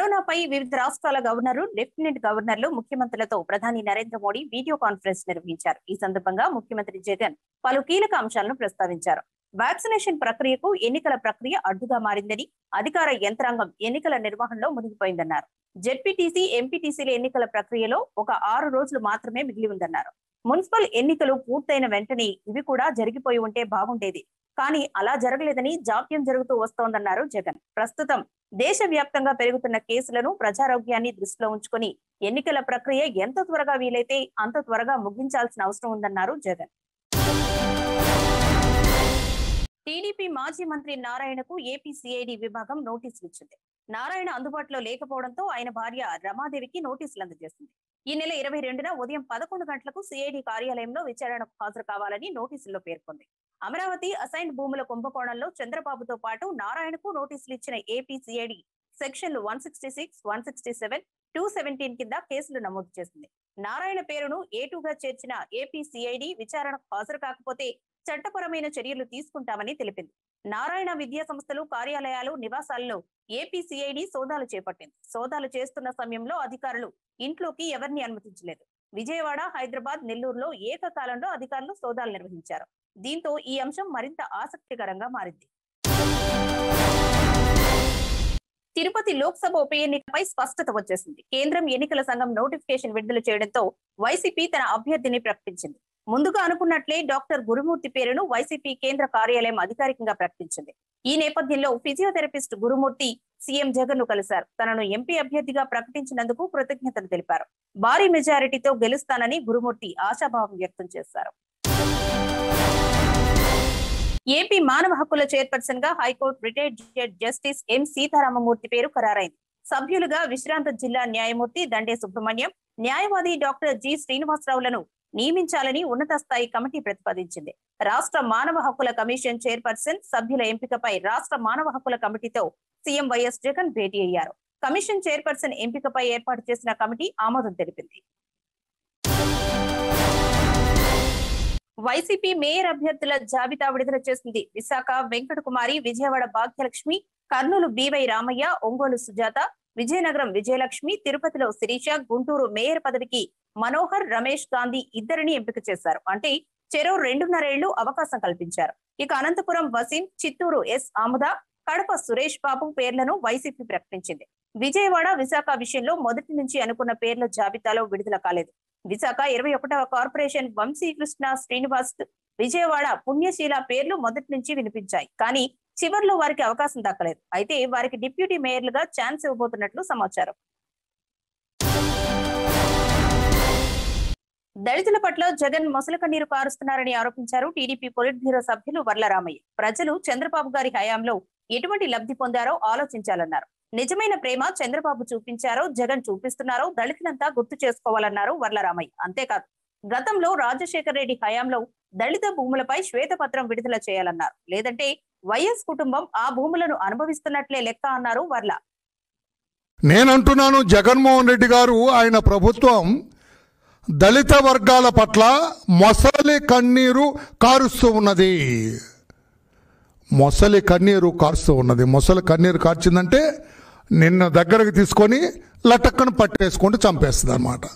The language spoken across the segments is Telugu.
కరోనాపై వివిధ రాష్ట్రాల గవర్నర్లు లెఫ్టినెంట్ గవర్నర్లు ముఖ్యమంత్రులతో ప్రధాని నరేంద్ర మోడీ వీడియో కాన్ఫరెన్స్ నిర్వహించారు ఈ సందర్భంగా ముఖ్యమంత్రి జగన్ పలు కీలక అంశాలను ప్రస్తావించారు వ్యాక్సినేషన్ ప్రక్రియకు ఎన్నికల ప్రక్రియ అడ్డుగా మారిందని అధికార యంత్రాంగం ఎన్నికల నిర్వహణలో మునిగిపోయిందన్నారు జెడ్పీటీసీ ఎంపీటీసీల ఎన్నికల ప్రక్రియలో ఒక ఆరు రోజులు మాత్రమే మిగిలి ఉందన్నారు మున్సిపల్ ఎన్నికలు పూర్తయిన వెంటనే ఇవి కూడా జరిగిపోయి ఉంటే బాగుండేది కానీ అలా జరగలేదని జాప్యం జరుగుతూ వస్తోందన్నారు జగన్ ప్రస్తుతం దేశవ్యాప్తంగా పెరుగుతున్న కేసులను ప్రజారోగ్యాన్ని దృష్టిలో ఉంచుకొని ఎన్నికల ప్రక్రియ ఎంత త్వరగా వీలైతే అంత త్వరగా ముగించాల్సిన అవసరం ఉందన్నారు జగన్ టీడీపీ మాజీ మంత్రి నారాయణకు ఏపీ సిఐడి విభాగం నోటీసులు ఇచ్చింది నారాయణ అందుబాటులో లేకపోవడంతో ఆయన భార్య రమాదేవికి నోటీసులు అందజేసింది ఈ నెల ఇరవై రెండున ఉదయం పదకొండు గంటలకు సిఐడి కార్యాలయంలో విచారణకు హాజరు కావాలని నోటీసుల్లో పేర్కొంది అమరావతి అసైన్ భూముల కుంభకోణంలో చంద్రబాబుతో పాటు నారాయణకు నోటీసులు ఇచ్చిన ఏపీ సిఐడి సెక్షన్లు one sixty six one sixty seven two seventeen కింద కేసులు నమోదు చేసింది నారాయణ పేరును ఏటుగా చేర్చిన ఏపీ సిఐడి విచారణకు హాజరు కాకపోతే చట్టపరమైన చర్యలు తీసుకుంటామని తెలిపింది నారాయణ విద్యా సంస్థలు కార్యాలయాలు నివాసాల్లో ఏపీ సిఐడి సోదాలు చేపట్టింది సోదాలు చేస్తున్న సమయంలో అధికారులు ఇంట్లోకి ఎవరిని అనుమతించలేదు విజయవాడ హైదరాబాద్ నెల్లూరులో ఏకకాలంలో అధికారులు సోదాలు నిర్వహించారు దీంతో ఈ అంశం మరింత ఆసక్తికరంగా మారింది తిరుపతి లోక్సభ ఉప ఎన్నికపై స్పష్టత వచ్చేసింది కేంద్రం ఎన్నికల సంఘం నోటిఫికేషన్ విడుదల చేయడంతో వైసీపీ తన అభ్యర్థిని ప్రకటించింది ముందుగా అనుకున్నట్లే డాక్టర్ గురుమూర్తి పేరును వైసీపీ కేంద్ర కార్యాలయం అధికారికంగా ప్రకటించింది ఈ నేపథ్యంలో ఫిజియోథెరపిస్ట్ గురుమూర్తి సీఎం జగన్ ను కలిశారు తనను ఎంపీ అభ్యర్థిగా ప్రకటించినందుకు కృతజ్ఞతలు తెలిపారు భారీ మెజారిటీతో గెలుస్తానని గురుమూర్తి ఆశాభావం వ్యక్తం చేశారు ఏపీ మానవ హక్కుల చైర్పర్సన్ గా high court retired judge justice M Sitaramamurthy పేరు ఖరారైంది సభ్యులుగా విశ్రాంత జిల్లా న్యాయమూర్తి దండే సుబ్రహ్మణ్యం న్యాయవాది డాక్టర్ జి శ్రీనివాసరావులను నియమించాలని ఉన్నత స్థాయి కమిటీ ప్రతిపాదించింది రాష్ట్ర మానవ హక్కుల కమిషన్ చైర్పర్సన్ సభ్యుల ఎంపికపై రాష్ట్ర మానవ హక్కుల కమిటీతో సీఎం వైఎస్ జగన్ భేటీ అయ్యారు కమిషన్ చైర్పర్సన్ ఎంపికపై ఏర్పాటు చేసిన కమిటీ ఆమోదం తెలిపింది వైసీపీ మేయర్ అభ్యర్థుల జాబితా విడుదల చేసింది విశాఖ వెంకటకుమారి విజయవాడ భాగ్యలక్ష్మి కర్నూలు బీవై రామయ్య ఒంగోలు సుజాత విజయనగరం విజయలక్ష్మి తిరుపతిలో శిరీష గుంటూరు మేయర్ పదవికి మనోహర్ రమేష్ గాంధీ ఇద్దరిని ఎంపిక చేశారు అంటే చెరో రెండున్నరేళ్లు అవకాశం కల్పించారు ఇక అనంతపురం వసీం చిత్తూరు ఎస్ ఆముద కడప సురేష్ బాబు పేర్లను వైసీపీ ప్రకటించింది విజయవాడ విశాఖ విషయంలో మొదటి నుంచి అనుకున్న పేర్ల జాబితాలో విడుదల కాలేదు విశాఖ ఇరవై ఒకటవ కార్పొరేషన్ వంశీకృష్ణ శ్రీనివాస్ విజయవాడ పుణ్యశీల పేర్లు మొదటి నుంచి వినిపించాయి కానీ చివర్లో వారికి అవకాశం దక్కలేదు అయితే వారికి డిప్యూటీ మేయర్లుగా ఛాన్స్ ఇవ్వబోతున్నట్లు సమాచారం దళితుల పట్ల జగన్ మొసలు కన్నీరు కారుస్తున్నారని ఆరోపించారు టీడీపీ పొలిట్ బ్యూరో సభ్యులు వర్లరామయ్య ప్రజలు చంద్రబాబు గారి హయాంలో ఎటువంటి లబ్ధి పొందారో ఆలోచించాలన్నారు నిజమైన ప్రేమ చంద్రబాబు చూపించారో జగన్ చూపిస్తున్నారో దళితులంతా గుర్తు చేసుకోవాలన్నారు వర్లరామయ్య అంతేకాదు గతంలో రాజశేఖర రెడ్డి హయాంలో దళిత భూములపై శ్వేతపత్రం విడుదల చేయాలన్నారు లేదంటే వైఎస్ కుటుంబం ఆ భూములను అనుభవిస్తున్నట్లే లెక్క అన్నారు వర్ల నేనంటున్నాను జగన్మోహన్ రెడ్డి గారు ఆయన ప్రభుత్వం దళిత వర్గాల పట్ల మొసలి కన్నీరు కారుస్తూ ఉన్నది మొసలి కన్నీరు కారుస్తూ ఉన్నది మొసలి కన్నీరు కార్చిందంటే నిన్న దగ్గరకు తీసుకొని లటక్కను పట్టేసుకుంటూ చంపేస్తుంది అనమాట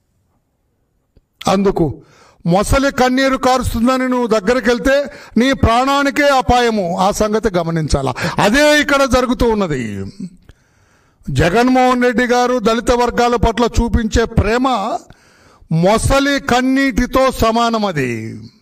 అందుకు మొసలి కన్నీరు కారుస్తుందని నువ్వు దగ్గరికి వెళ్తే నీ ప్రాణానికే అపాయము ఆ సంగతి గమనించాలా అదే ఇక్కడ జరుగుతూ ఉన్నది జగన్మోహన్ రెడ్డి గారు దళిత వర్గాల పట్ల చూపించే ప్రేమ మొసలి కన్నీటితో సమానం అది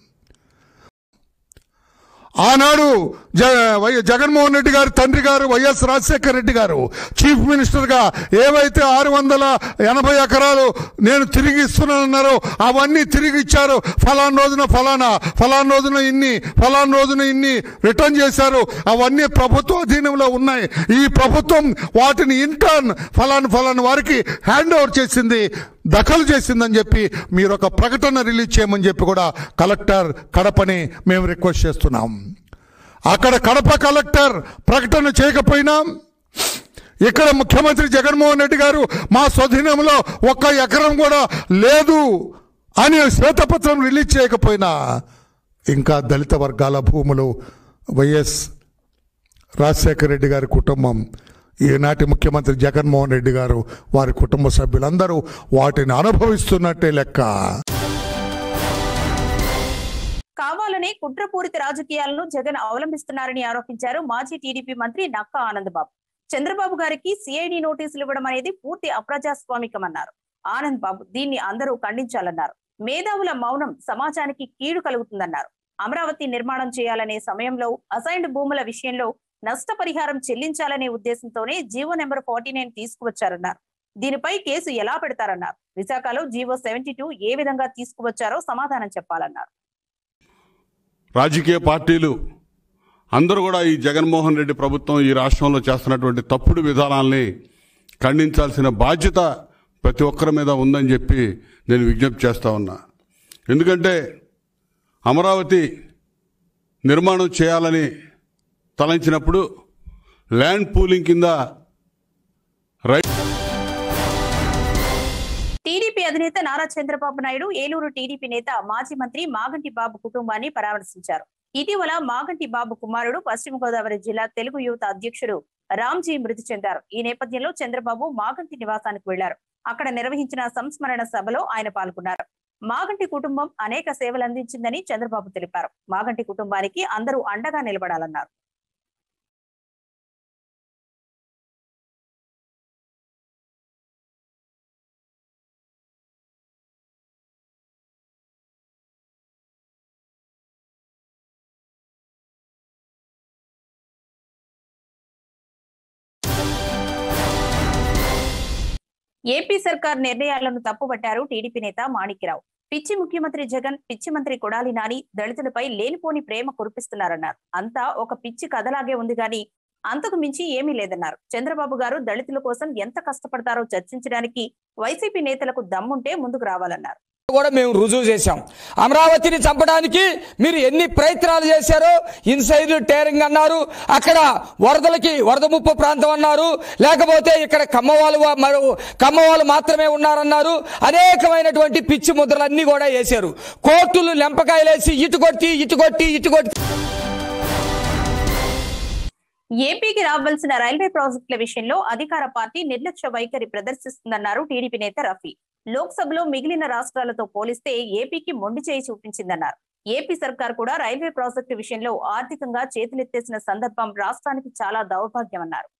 ఆనాడు జ వై- జగన్మోహన్ రెడ్డి గారి తండ్రి గారు వైఎస్ రాజశేఖర రెడ్డి గారు చీఫ్ మినిస్టర్గా ఏవైతే ఆరు వందల ఎనభై ఎకరాలు నేను తిరిగి ఇస్తున్నానన్నారో అవన్నీ తిరిగి ఇచ్చారు ఫలానా రోజున ఫలానా ఫలానా రోజున ఇన్ని ఫలానా రోజున ఇన్ని రిటర్న్ చేశారు అవన్నీ ప్రభుత్వ అధీనంలో ఉన్నాయి ఈ ప్రభుత్వం వాటిని ఇంటర్న్ ఫలానా ఫలానా వారికి హ్యాండ్ ఓవర్ చేసింది దఖలు చేసిందని చెప్పి మీరు ఒక ప్రకటన రిలీజ్ చేయమని చెప్పి కూడా కలెక్టర్ కడపని మేము రిక్వెస్ట్ చేస్తున్నాం అక్కడ కడప కలెక్టర్ ప్రకటన చేయకపోయినా ఇక్కడ ముఖ్యమంత్రి జగన్మోహన్ రెడ్డి గారు మా స్వధీనంలో ఒక్క ఎకరం కూడా లేదు అని శ్వేతపత్రం రిలీజ్ చేయకపోయినా ఇంకా దళిత వర్గాల భూములు వైఎస్ రాజశేఖర రెడ్డి గారి కుటుంబం ఈనాటి ముఖ్యమంత్రి జగన్మోహన్ రెడ్డి గారు వారి కుటుంబ సభ్యులందరూ వాటిని అనుభవిస్తున్నట్టే లెక్క కావాలనే కుట్రపూరిత రాజకీయాలను జగన్ అవలంబిస్తున్నారని ఆరోపించారు మాజీ టీడీపీ మంత్రి నక్కా ఆనందబాబు చంద్రబాబు గారికి సిఐడి నోటీసులు ఇవ్వడం అనేది పూర్తి అప్రజాస్వామికమన్నారు ఆనంద్ బాబు దీన్ని అందరూ ఖండించాలన్నారు మేధావుల మౌనం సమాజానికి కీడు కలుగుతుందన్నారు అమరావతి నిర్మాణం చేయాలనే సమయంలో అసైన్డ్ భూముల విషయంలో నష్టపరిహారం చెల్లించాలనే ఉద్దేశంతోనే జీవో నెంబర్ ఫార్టీ నైన్ తీసుకువచ్చారన్నారు దీనిపై కేసు ఎలా పెడతారన్నారు విశాఖలో జీవో సెవెంటీ టూ ఏ విధంగా తీసుకువచ్చారో సమాధానం చెప్పాలన్నారు రాజకీయ పార్టీలు అందరూ కూడా ఈ జగన్మోహన్ రెడ్డి ప్రభుత్వం ఈ రాష్ట్రంలో చేస్తున్నటువంటి తప్పుడు విధానాల్ని ఖండించాల్సిన బాధ్యత ప్రతి ఒక్కరి మీద ఉందని చెప్పి నేను విజ్ఞప్తి చేస్తా ఉన్నా ఎందుకంటే అమరావతి నిర్మాణం చేయాలని తలంచినప్పుడు ల్యాండ్ పూలింగ్ కింద రై టీడీపీ అధినేత నారా చంద్రబాబు నాయుడు ఏలూరు టీడీపీ నేత మాజీ మంత్రి మాగంటి బాబు కుటుంబాన్ని పరామర్శించారు ఇటీవల మాగంటి బాబు కుమారుడు పశ్చిమ గోదావరి జిల్లా తెలుగు యువత అధ్యక్షుడు రామ్జీ మృతి చెందారు ఈ నేపథ్యంలో చంద్రబాబు మాగంటి నివాసానికి వెళ్లారు అక్కడ నిర్వహించిన సంస్మరణ సభలో ఆయన పాల్గొన్నారు మాగంటి కుటుంబం అనేక సేవలు అందించిందని చంద్రబాబు తెలిపారు మాగంటి కుటుంబానికి అందరూ అండగా నిలబడాలన్నారు ఏపీ సర్కార్ నిర్ణయాలను తప్పుపట్టారు టీడీపీ నేత మాణిక్యరావు పిచ్చి ముఖ్యమంత్రి జగన్ పిచ్చి మంత్రి కొడాలి నాని దళితులపై లేనిపోని ప్రేమ కురిపిస్తున్నారన్నారు అంతా ఒక పిచ్చి కథలాగే ఉంది గాని అంతకు మించి ఏమీ లేదన్నారు చంద్రబాబు గారు దళితుల కోసం ఎంత కష్టపడతారో చర్చించడానికి వైసీపీ నేతలకు దమ్ముంటే ముందుకు రావాలన్నారు కూడా మేము రుజువు చేశాం అమరావతిని చంపడానికి మీరు ఎన్ని ప్రయత్నాలు చేశారో ఇన్సైడ్ టేరింగ్ అన్నారు అక్కడ వరదలకి వరద ముప్పు ప్రాంతం అన్నారు లేకపోతే ఇక్కడ కమ్మవాళ్ళు వా- మరో కమ్మవాళ్ళు మాత్రమే ఉన్నారన్నారు అనేకమైనటువంటి పిచ్చి ముద్రలన్నీ కూడా వేశారు కోర్టులు లెంపకాయలేసి ఇటు కొట్టి ఇటు కొట్టి ఇటు కొట్టి ఏపీకి రావాల్సిన రైల్వే ప్రాజెక్టుల విషయంలో అధికార పార్టీ నిర్లక్ష్య వైఖరి ప్రదర్శిస్తుందన్నారు టీడీపీ నేత రఫీ లోక్సభలో మిగిలిన రాష్ట్రాలతో పోలిస్తే ఏపీకి మొండి చేయి చూపించిందన్నారు ఏపీ సర్కార్ కూడా రైల్వే ప్రాజెక్టు విషయంలో ఆర్థికంగా చేతులెత్తేసిన సందర్భం రాష్ట్రానికి చాలా దౌర్భాగ్యమన్నారు